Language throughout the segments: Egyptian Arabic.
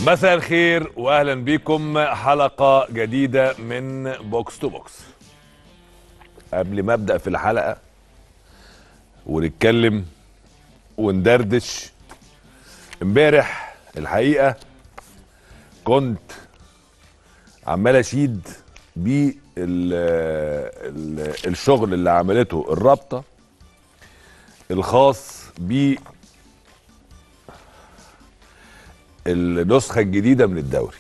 مساء الخير واهلا بكم حلقه جديده من بوكس تو بوكس قبل ما ابدا في الحلقه ونتكلم وندردش امبارح الحقيقه كنت عمال اشيد بالشغل اللي عملته الرابطه الخاص ب النسخه الجديده من الدوري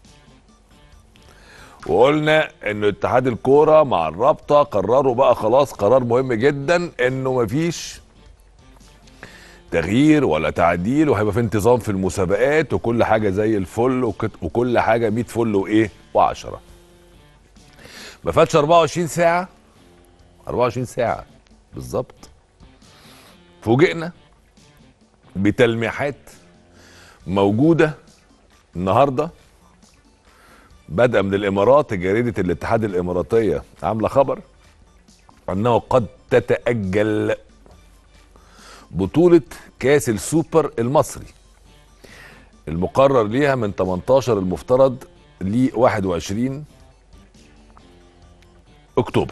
وقلنا ان اتحاد الكوره مع الرابطه قرروا بقى خلاص قرار مهم جدا انه مفيش تغيير ولا تعديل وهيبقى في انتظام في المسابقات وكل حاجه زي الفل وكت- وكل حاجه 100 فل وايه و10 ما فاتش 24 ساعه 24 ساعه بالظبط فوجئنا بتلميحات موجوده النهارده بدأ من الامارات جريده الاتحاد الاماراتيه عامله خبر انه قد تتاجل بطوله كاس السوبر المصري المقرر ليها من 18 المفترض ل 21 اكتوبر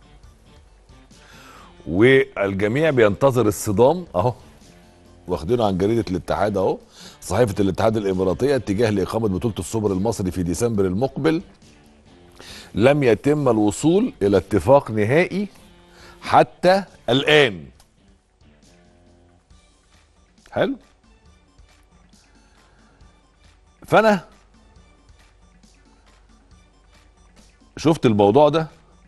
والجميع بينتظر الصدام اهو واخدينه عن جريده الاتحاد اهو صحيفه الاتحاد الاماراتيه اتجاه لاقامه بطوله السوبر المصري في ديسمبر المقبل لم يتم الوصول الى اتفاق نهائي حتى الان حلو فانا شفت الموضوع ده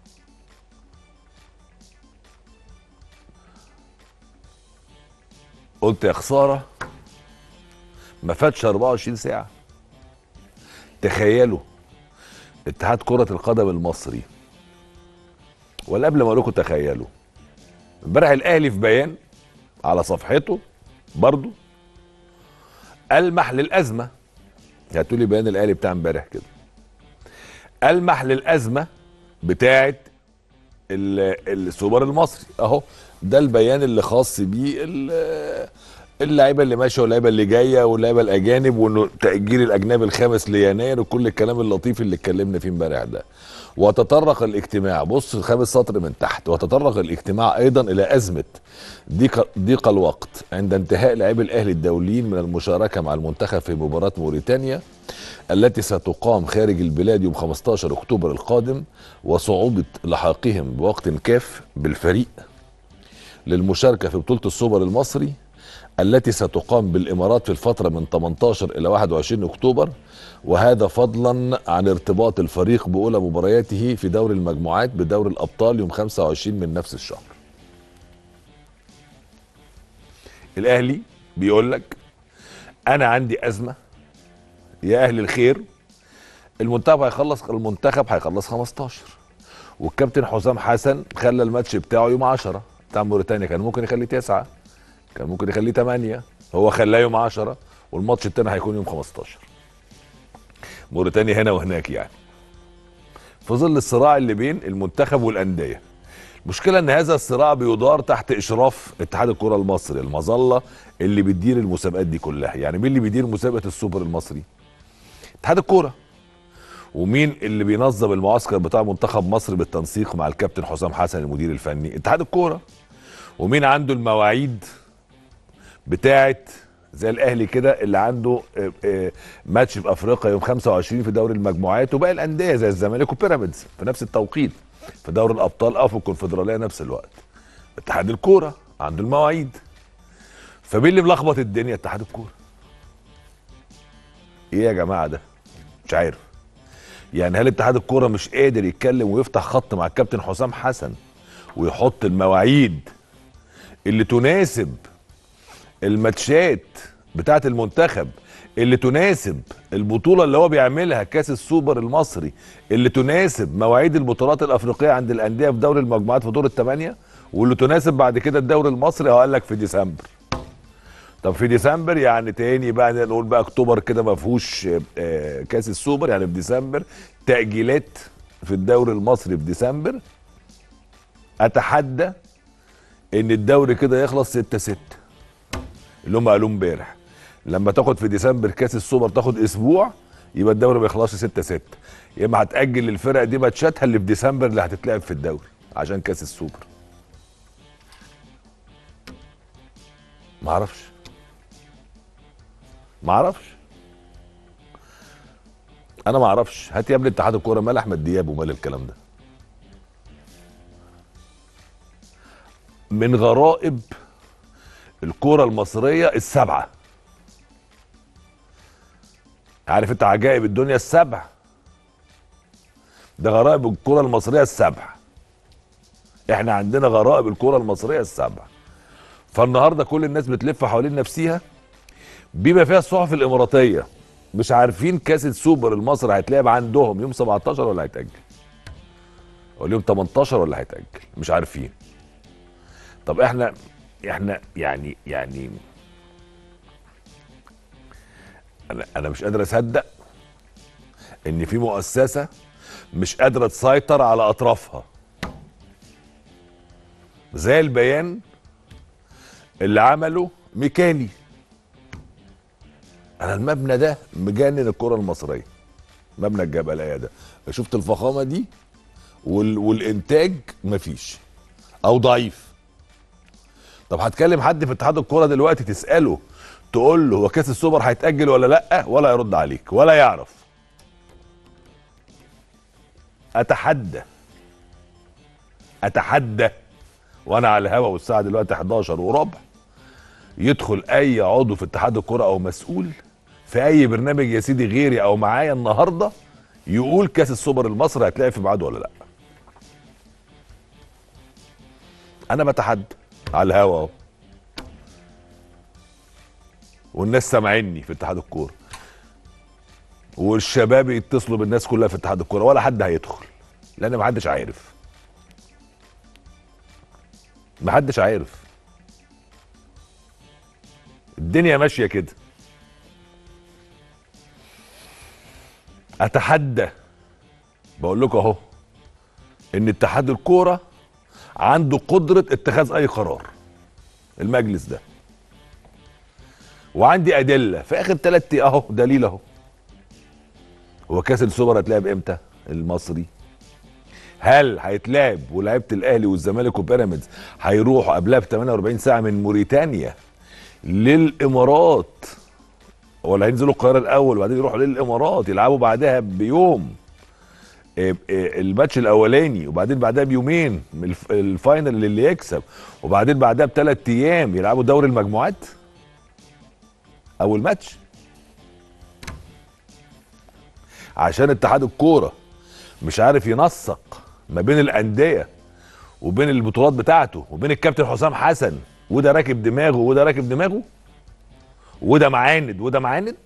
قلت يا خساره ما فاتش 24 ساعه تخيلوا اتحاد كره القدم المصري ولا قبل ما اقول لكم تخيلوا امبارح الاهلي في بيان على صفحته برضو المح للازمه هاتوا لي بيان الاهلي بتاع امبارح كده المح للازمه بتاعه ال- السوبر المصري اهو ده البيان اللي خاص بيه ال- اللعيبه اللي ماشيه واللعيبه اللي جايه واللعيبه الاجانب وانه تاجيل الاجنبي الخامس ليناير وكل الكلام اللطيف اللي اتكلمنا فيه امبارح ده وتطرق الاجتماع بص خامس سطر من تحت وتطرق الاجتماع ايضا الى ازمه ضيق ضيق الوقت عند انتهاء لاعبي الاهلي الدوليين من المشاركه مع المنتخب في مباراه موريتانيا التي ستقام خارج البلاد يوم 15 اكتوبر القادم وصعوبه لحاقهم بوقت كاف بالفريق للمشاركه في بطوله السوبر المصري التي ستقام بالامارات في الفتره من 18 الى 21 اكتوبر وهذا فضلا عن ارتباط الفريق باولى مبارياته في دوري المجموعات بدوري الابطال يوم 25 من نفس الشهر. الاهلي بيقول لك انا عندي ازمه يا اهل الخير المنتخب هيخلص المنتخب هيخلص 15 والكابتن حسام حسن خلى الماتش بتاعه يوم 10 بتاع موريتانيا كان ممكن يخليه 9 كان ممكن يخليه 8 هو خلاه يوم 10 والماتش التاني هيكون يوم 15 موريتانيا هنا وهناك يعني في ظل الصراع اللي بين المنتخب والانديه المشكله ان هذا الصراع بيدار تحت اشراف اتحاد الكره المصري المظله اللي بتدير المسابقات دي كلها يعني مين اللي بيدير مسابقه السوبر المصري اتحاد الكوره ومين اللي بينظم المعسكر بتاع منتخب مصر بالتنسيق مع الكابتن حسام حسن المدير الفني اتحاد الكوره ومين عنده المواعيد بتاعت زي الاهلي كده اللي عنده آه، آه، ماتش في افريقيا يوم 25 في دوري المجموعات وباقي الانديه زي الزمالك وبيراميدز في نفس التوقيت في دوري الابطال او في الكونفدراليه نفس الوقت اتحاد الكوره عنده المواعيد فمين اللي ملخبط الدنيا اتحاد الكوره ايه يا جماعه ده مش عارف يعني هل اتحاد الكوره مش قادر يتكلم ويفتح خط مع الكابتن حسام حسن ويحط المواعيد اللي تناسب الماتشات بتاعه المنتخب اللي تناسب البطوله اللي هو بيعملها كاس السوبر المصري اللي تناسب مواعيد البطولات الافريقيه عند الانديه في دوري المجموعات في دور الثمانيه واللي تناسب بعد كده الدوري المصري هو قال لك في ديسمبر طب في ديسمبر يعني تاني بقى نقول بقى اكتوبر كده ما فيهوش آه، كاس السوبر يعني في ديسمبر تاجيلات في الدوري المصري في ديسمبر اتحدى ان الدوري كده يخلص 6 6 اللي هم قالوه امبارح لما تاخد في ديسمبر كاس السوبر تاخد اسبوع يبقى الدوري ما يخلصش 6 6 يا اما هتاجل للفرق دي ماتشاتها اللي في ديسمبر اللي هتتلعب في الدوري عشان كاس السوبر ما اعرفش ما اعرفش انا ما اعرفش هات يا ابني اتحاد الكوره مال احمد دياب ومال الكلام ده من غرائب الكوره المصريه السبعه عارف انت عجائب الدنيا السبع ده غرائب الكره المصريه السبع احنا عندنا غرائب الكره المصريه السبع فالنهارده كل الناس بتلف حوالين نفسها بما فيها الصحف الاماراتيه مش عارفين كاس السوبر المصري هيتلعب عندهم يوم 17 ولا هيتاجل ولا يوم 18 ولا هيتاجل مش عارفين طب احنا احنا يعني يعني انا انا مش قادر اصدق ان في مؤسسه مش قادره تسيطر على اطرافها زي البيان اللي عمله ميكالي انا المبنى ده مجنن الكره المصريه مبنى الجبليه ده شفت الفخامه دي وال... والانتاج مفيش او ضعيف طب هتكلم حد في اتحاد الكوره دلوقتي تساله تقول له هو كاس السوبر هيتاجل ولا لا ولا يرد عليك ولا يعرف اتحدى اتحدى وانا على الهوا والساعه دلوقتي 11 وربع يدخل اي عضو في اتحاد الكره او مسؤول في اي برنامج يا سيدي غيري او معايا النهارده يقول كاس السوبر المصري هتلاقي في ميعاده ولا لا انا بتحدى على الهوا اهو والناس سامعيني في اتحاد الكوره والشباب يتصلوا بالناس كلها في اتحاد الكوره ولا حد هيدخل لان محدش عارف محدش عارف الدنيا ماشيه كده اتحدى بقول لكم اهو ان اتحاد الكوره عنده قدره اتخاذ اي قرار المجلس ده وعندي ادله في اخر ثلاث اهو دليل اهو هو كاس السوبر هيتلعب امتى المصري هل هيتلعب ولاعيبه الاهلي والزمالك وبيراميدز هيروحوا قبلها ب 48 ساعه من موريتانيا للامارات ولا هينزلوا القاهره الاول وبعدين يروحوا للامارات يلعبوا بعدها بيوم إيه إيه الماتش الاولاني وبعدين بعدها بيومين من الف- الفاينل اللي يكسب وبعدين بعدها بثلاث ايام يلعبوا دوري المجموعات اول ماتش عشان اتحاد الكوره مش عارف ينسق ما بين الانديه وبين البطولات بتاعته وبين الكابتن حسام حسن وده راكب دماغه وده راكب دماغه وده معاند وده معاند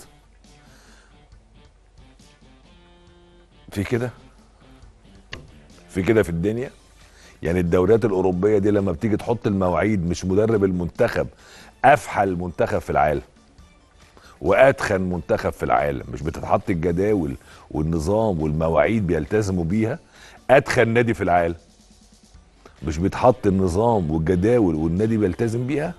في كده في كده في الدنيا يعني الدوريات الاوروبيه دي لما بتيجي تحط المواعيد مش مدرب المنتخب افحل منتخب في العالم واتخن منتخب في العالم مش بتتحط الجداول والنظام والمواعيد بيلتزموا بيها اتخن نادي في العالم مش بيتحط النظام والجداول والنادي بيلتزم بيها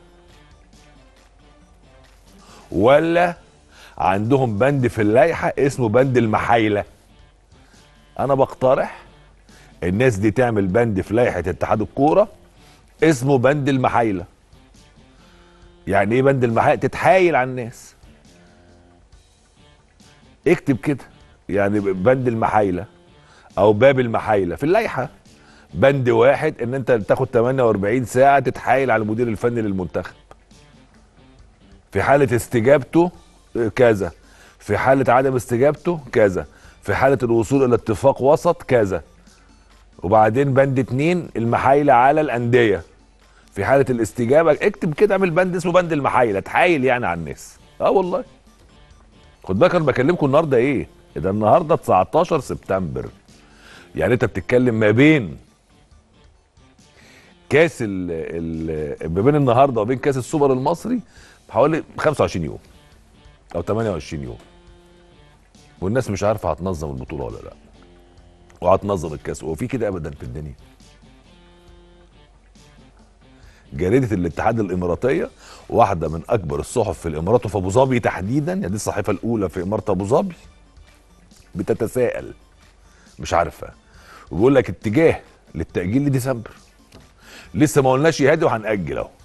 ولا عندهم بند في اللائحه اسمه بند المحايله انا بقترح الناس دي تعمل بند في لائحه اتحاد الكوره اسمه بند المحايله يعني ايه بند المحايله تتحايل على الناس اكتب كده يعني بند المحايله او باب المحايله في اللائحه بند واحد ان انت تاخد 48 ساعه تتحايل على المدير الفني للمنتخب في حاله استجابته آه، كذا في حاله عدم استجابته كذا في حاله الوصول الى اتفاق وسط كذا وبعدين بند اتنين المحايله على الانديه في حاله الاستجابه اكتب كده اعمل بند اسمه بند المحايله تحايل يعني على الناس اه والله خد بالك انا بكلمكم النهارده ايه ده النهارده 19 سبتمبر يعني انت بتتكلم ما بين كاس ال ال ما بين النهارده وبين كاس السوبر المصري حوالي 25 يوم او 28 يوم والناس مش عارفه هتنظم البطوله ولا لا وهتنظم الكاس هو في كده ابدا في الدنيا جريده الاتحاد الاماراتيه واحده من اكبر الصحف في الامارات وفي ابو ظبي تحديدا يعني دي الصحيفه الاولى في اماره ابو ظبي بتتساءل مش عارفه وبيقول لك اتجاه للتاجيل لديسمبر لسه ما قلناش يهادي وهنأجل اهو